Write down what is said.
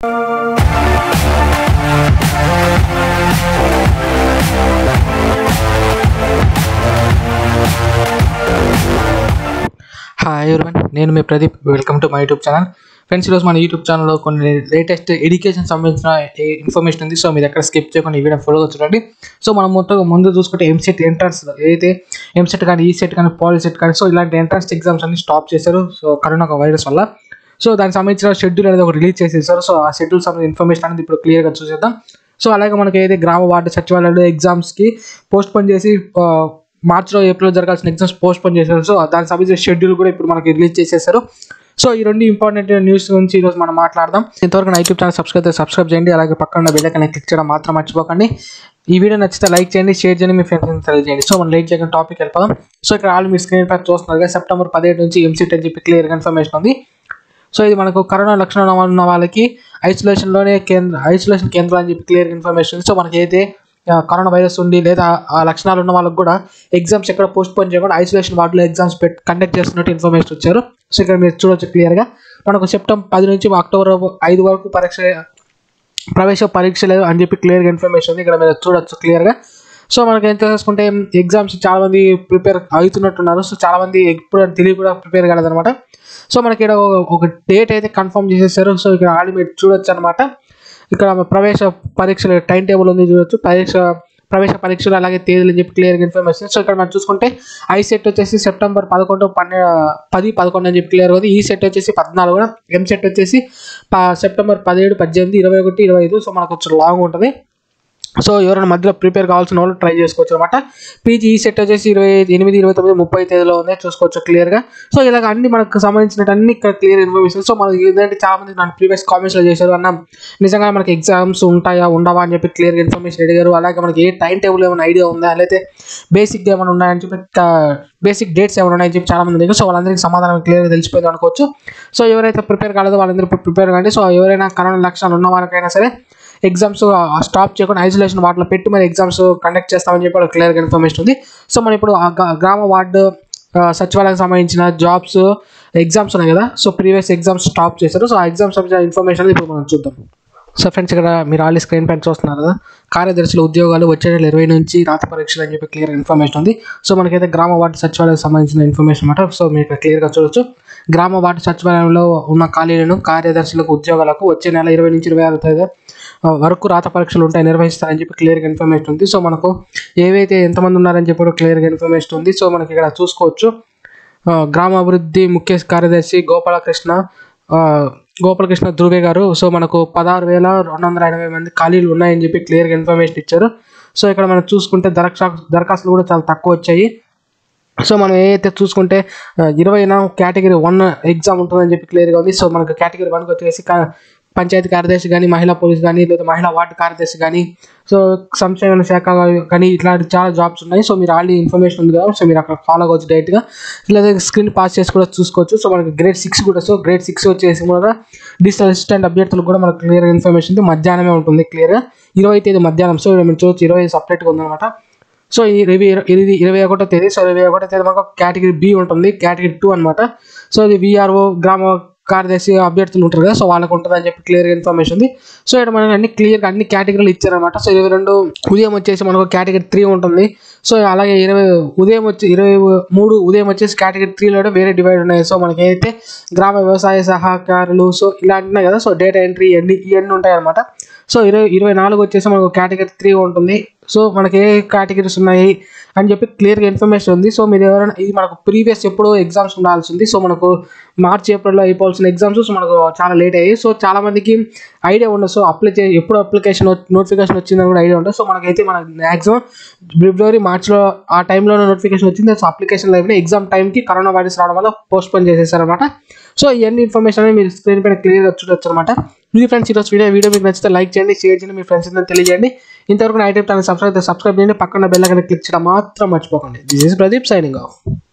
hi everyone నేను మీ Pradeep welcome to my YouTube channel friends ఈరోజు మన యూట్యూబ్ ఛానల్లో కొన్ని లేటెస్ట్ ఎడ్యుకేషన్ సంబంధించిన ఇన్ఫర్మేషన్ ఉంది సో మీరు ఎక్కడ స్కిప్ చేయకుండా ఈ వీడియో ఫాలో చూడండి సో మనం మొత్తం ముందు చూసుకుంటే ఎంసెట్ ఎంట్రన్స్ ఏదైతే ఎంసెట్ కానీ ఈసెట్ కానీ పాలిసెట్ కానీ సో ఇలాంటి ఎంట్రన్స్ ఎగ్జామ్స్ అన్ని స్టాప్ చేశారు సో కరోనా వైరస్ వల్ల సో దానికి సంబంధించిన షెడ్యూల్ అనేది ఒక రిలీజ్ చేసేసారు సో ఆ షెడ్యూల్ సంబంధించిన ఇన్ఫర్మేషన్ అనేది ఇప్పుడు క్లియర్గా చూసేద్దాం సో అలాగే మనకి ఏదైతే గ్రామ వార్డు సచివాలయాలు ఎగ్జామ్స్కి పోస్ట్ పోన్ చేసి ఆ, మార్చిలో ఏప్రిల్లో జరగాల్సిన ఎగ్జామ్స్ పోస్ట్ పోన్ చేశారు సో దానికి సంబంధించిన షెడ్యూల్ కూడా ఇప్పుడు మనకి రిలీజ్ చేసేసారు సో ఈ రెండు ఇంపార్టెంట్ న్యూస్ గురించి ఈరోజు మనం మాట్లాడదాం ఇంతవరకు నా యూట్యూబ్ ఛానల్ సబ్స్క్రైబ్ సబ్స్క్రైబ్ చేయండి అలాగే పక్కన బెల్ ఐకాన్ క్లిక్ చేయడం మాత్రం మర్చిపోకండి ఈ వీడియో నచ్చితే లైక్ చేయండి షేర్ చేయండి మీ ఫ్రెండ్స్ తెలియజేయండి సో మనం లైక్ చేయకుండా టాపిక్ వెళ్ళిపోదాం సో ఇక్కడ ఆల్ మీ స్క్రీన్ పై చూస్తున్నారు కదా సెప్టెంబర్ పదిహేడు నుంచి ఎంసీట్ అని చెప్పి క్లియర్ ఇన్ఫర్మేషన్ ఉంది సో ఇది మనకు కరోనా లక్షణాలు ఉన్న వాళ్ళకి ఐసోలేషన్లోనే కేంద్ర ఐసోలేషన్ కేంద్రం అని చెప్పి క్లియర్ ఇన్ఫర్మేషన్ సో మనకి అయితే ఆ, కరోనా వైరస్ ఉండి లేదా ఆ లక్షణాలు ఉన్న వాళ్ళకి కూడా ఎగ్జామ్స్ ఎక్కడ పోస్ట్ పోన్ చేయకుండా ఐసోలేషన్ వార్డులో ఎగ్జామ్స్ పెట్ కండక్ట్ చేస్తున్నట్టు ఇన్ఫర్మేషన్ వచ్చారు సో ఇక్కడ మీరు చూడొచ్చు క్లియర్గా మనకు సెప్టెంబర్ పది నుంచి అక్టోబర్ ఐదు వరకు పరీక్ష ప్రవేశ పరీక్షలు అని చెప్పి క్లియర్గా ఇన్ఫర్మేషన్ ఉంది ఇక్కడ మీరు చూడొచ్చు క్లియర్గా సో మనకి ఏం చేసుకుంటే ఎగ్జామ్స్ చాలా మంది ప్రిపేర్ అవుతున్నట్టున్నారు సో చాలా మంది ఎప్పుడు అని తెలియ కూడా ప్రిపేర్ కాలేదన్నమాట సో మనకి ఇక్కడ ఒక- ఒక డేట్ అయితే కన్ఫర్మ్ చేసేసారు సో ఇక్కడ ఆల్రెడీ మీరు చూడొచ్చు అనమాట ఇక్కడ ప్రవేశ పరీక్షల టైం టేబుల్ ఉంది చూడొచ్చు పరీక్ష ప్రవేశ పరీక్షలు అలాగే తేదీలు అని చెప్పి క్లియర్గా ఇన్ఫర్మేషన్ సో ఇక్కడ మనం చూసుకుంటే ఐ సెట్ వచ్చేసి సెప్టెంబర్ పదకొండు పన్నె పది పదకొండు అని చెప్పి క్లియర్ ఉంది ఈ సెట్ వచ్చేసి పద్నాలుగు ఎం సెట్ వచ్చేసి ప- సెప్టెంబర్ పదిహేడు పద్దెనిమిది ఇరవై ఒకటి ఇరవై ఐదు సో మనకు కొంచెం లాంగ్ ఉంటుంది సో ఎవరైనా మధ్యలో ప్రిపేర్ కావాల్సిన వాళ్ళు ట్రై చేసుకోవచ్చు అనమాట పీజీ ఈ సెట్ వచ్చేసి ఇరవై ఎనిమిది ఇరవై తొమ్మిది ముప్పై తేదీలో ఉంది చూసుకోవచ్చు క్లియర్గా సో ఇలాగ అన్ని మనకు సంబంధించిన అన్ని ఇక్కడ క్లియర్ ఇన్ఫర్మేషన్ సో మనకి ఏంటంటే చాలా మంది నన్ను ప్రీవియస్ కామెంట్స్లో చేశారు అన్న నిజంగా మనకి ఎగ్జామ్స్ ఉంటాయా ఉండవా అని చెప్పి క్లియర్గా ఇన్ఫర్మేషన్ అడిగారు అలాగే మనకి ఏ టైం టేబుల్ ఏమైనా ఐడియా ఉందా లేకపోతే బేసిక్ ఏమైనా ఉన్నాయని చెప్పి బేసిక్ డేట్స్ ఏమైనా ఉన్నాయని చెప్పి చాలా మంది అడిగారు సో వాళ్ళందరికీ సమాధానం క్లియర్గా తెలిసిపోయింది అనుకోవచ్చు సో ఎవరైతే ప్రిపేర్ కాలేదో వాళ్ళందరూ ప్రిపేర్ కండి సో ఎవరైనా కరోనా లక్షణాలు ఉన్న వారికైనా సరే ఎగ్జామ్స్ స్టాప్ చేయకుండా ఐసోలేషన్ వాటిలో పెట్టి మరి ఎగ్జామ్స్ కండక్ట్ చేస్తామని చెప్పి క్లియర్గా ఇన్ఫర్మేషన్ ఉంది సో మనం ఇప్పుడు ఆ గ్రా- గ్రామ వార్డు ఆ, సచివాలయానికి సంబంధించిన జాబ్స్ ఎగ్జామ్స్ ఉన్నాయి కదా సో ప్రీవియస్ ఎగ్జామ్స్ స్టాప్ చేశారు సో ఆ ఎగ్జామ్స్ సంబంధించిన ఇన్ఫర్మేషన్ ఇప్పుడు మనం చూద్దాం సో ఫ్రెండ్స్ ఇక్కడ మీరు ఆల్రెడీ స్క్రీన్ పైన చూస్తున్నారు కదా కార్యదర్శుల ఉద్యోగాలు వచ్చే నెల ఇరవై నుంచి రాత పరీక్షలు అని చెప్పి క్లియర్ ఇన్ఫర్మేషన్ ఉంది సో మనకైతే గ్రామ వార్డు సచివాలయానికి సంబంధించిన ఇన్ఫర్మేషన్ అనమాట సో మీరు ఇక్కడ క్లియర్గా చూడొచ్చు గ్రామ వార్డు సచివాలయంలో ఉన్న ఖాళీలను కార్యదర్శులకు ఉద్యోగాలకు వచ్చే నెల ఇరవై నుంచి ఇరవై ఆరు తేదీ వరకు రాత పరీక్షలు ఉంటాయి నిర్వహిస్తారని చెప్పి క్లియర్గా ఇన్ఫర్మేషన్ ఉంది సో మనకు ఏవైతే ఎంతమంది ఉన్నారని చెప్పి కూడా క్లియర్గా ఇన్ఫర్మేషన్ ఉంది సో మనకి ఇక్కడ చూసుకోవచ్చు ఆ, గ్రామాభివృద్ధి ముఖ్య కార్యదర్శి గోపాలకృష్ణ ఆ, గోపాలకృష్ణ ధృవే గారు సో మనకు పదహారు వేల రెండు వందల ఎనభై మంది ఖాళీలు ఉన్నాయని చెప్పి క్లియర్గా ఇన్ఫర్మేషన్ ఇచ్చారు సో ఇక్కడ మనం చూసుకుంటే దరఖాస్తు దరఖాస్తులు కూడా చాలా తక్కువ వచ్చాయి సో మనం ఏదైతే చూసుకుంటే ఇరవై కేటగిరీ వన్ ఎగ్జామ్ ఉంటుందని చెప్పి క్లియర్గా ఉంది సో మనకు కేటగిరీ వన్కి వచ్చేసి కా- పంచాయతీ కార్యదర్శి కానీ మహిళా పోలీస్ కానీ లేదా మహిళా వార్డు కార్యదర్శి కానీ సో సంక్షేమ శాఖ కానీ ఇట్లాంటి చాలా జాబ్స్ ఉన్నాయి సో మీరు ఆల్రెడీ ఇన్ఫర్మేషన్ ఉంది కదా సో మీరు అక్కడ ఫాలో అవ్వచ్చు డైరెక్ట్గా లేదా స్క్రీన్ పాస్ చేసి కూడా చూసుకోవచ్చు సో మనకి గ్రేడ్ సిక్స్ కూడా సో గ్రేడ్ సిక్స్ వచ్చేసి కూడా డిజిటల్ అసిస్టెంట్ అభ్యర్థులకు కూడా మనకు క్లియర్ ఇన్ఫర్మేషన్ ఉంది మధ్యాహ్నమే ఉంటుంది క్లియర్గా ఇరవై తేదీ మధ్యాహ్నం సో మీరు చూడొచ్చు ఇరవై సపరేట్గా ఉందన్నమాట సో ఈ ఇరవై ఇది ఇరవై ఒకటో తేదీ సో ఇరవై ఒకటో తేదీ మనకు కేటగిరీ బి ఉంటుంది కేటగిరీ టూ అనమాట సో ఇది విఆర్ఓ గ్రామ కార్యదర్శి అభ్యర్థులు ఉంటారు కదా సో వాళ్ళకు ఉంటుంది అని చెప్పి క్లియర్ ఇన్ఫర్మేషన్ ఉంది సో ఇక్కడ మనకి అన్ని క్లియర్గా అన్ని కేటగిరీలు ఇచ్చారనమాట సో ఇరవై రెండు ఉదయం వచ్చేసి మనకు కేటగిరీ త్రీ ఉంటుంది సో అలాగే ఇరవై ఉదయం వచ్చి ఇరవై మూడు ఉదయం వచ్చేసి కేటగిరీ త్రీలో వేరే డివైడ్ ఉన్నాయి సో మనకి ఏదైతే గ్రామ వ్యవసాయ సహకారులు సో ఇలాంటి ఉన్నాయి కదా సో డేటా ఎంట్రీ ఇవన్నీ ఇవన్నీ ఉంటాయి అనమాట సో ఇరవై ఇరవై నాలుగు వచ్చేసి మనకు కేటగిరీ త్రీ ఉంటుంది సో మనకి ఏ కేటగిరీస్ ఉన్నాయి అని చెప్పి క్లియర్గా ఇన్ఫర్మేషన్ ఉంది సో మీరు ఎవరైనా ఇది మనకు ప్రీవియస్ ఎప్పుడో ఎగ్జామ్స్ ఉండాల్సింది సో మనకు మార్చ్ ఏప్రిల్లో అయిపోవాల్సిన ఎగ్జామ్స్ సో మనకు చాలా లేట్ అయ్యాయి సో చాలా మందికి ఐడియా ఉండదు సో అప్లై చే ఎప్పుడు అప్లికేషన్ నోటిఫికేషన్ వచ్చిందని కూడా ఐడియా ఉండదు సో మనకైతే మన మ్యాక్సిమం ఫిబ్రవరి మార్చ్లో ఆ టైంలో నోటిఫికేషన్ వచ్చింది సో అప్లికేషన్ అయిపోయి ఎగ్జామ్ టైంకి కరోనా వైరస్ రావడం వల్ల పోస్ట్ పోన్ చేసేసారనమాట సో ఇవన్నీ ఇన్ఫర్మేషన్ అనేది మీరు స్క్రీన్ పైన క్లియర్గా చూడొచ్చు అనమాట మీ ఫ్రెండ్స్ ఈరోజు వీడియో వీడియో మీకు నచ్చితే లైక్ చేయండి షేర్ చేయండి మీ ఫ్రెండ్స్ అందరూ తెలియజేయండి ఇంతవరకు నా ఐటమ్ ఛానల్ సబ్స్క్రైబ్ సబ్స్క్రైబ్ చేయండి పక్కన బెల్ ఐకాన్ క్లిక్ చేయడం మాత్రం మర్చిపోకండి this is Pradeep signing of